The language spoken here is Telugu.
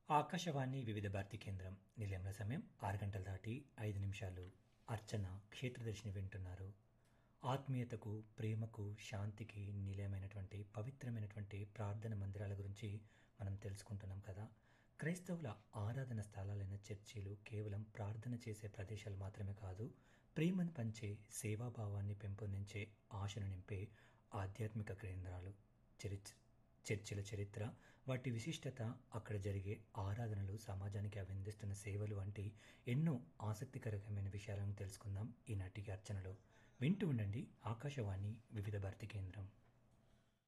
ఆకాశవాణి వివిధ భారతి కేంద్రం నిలయంల సమయం ఆరు గంటల దాటి ఐదు నిమిషాలు అర్చన క్షేత్రదర్శిని వింటున్నారు ఆత్మీయతకు ప్రేమకు శాంతికి నిలయమైనటువంటి పవిత్రమైనటువంటి ప్రార్థన మందిరాల గురించి మనం తెలుసుకుంటున్నాం కదా క్రైస్తవుల ఆరాధన స్థలాలైన చర్చిలు కేవలం ప్రార్థన చేసే ప్రదేశాలు మాత్రమే కాదు ప్రేమను పంచే సేవాభావాన్ని పెంపొందించే ఆశను నింపే ఆధ్యాత్మిక కేంద్రాలు చరిత్ర చర్చిల చరిత్ర వాటి విశిష్టత అక్కడ జరిగే ఆరాధనలు సమాజానికి అవి అందిస్తున్న సేవలు వంటి ఎన్నో ఆసక్తికరమైన విషయాలను తెలుసుకుందాం ఈనాటి అర్చనలో వింటూ ఉండండి ఆకాశవాణి వివిధ భారతి కేంద్రం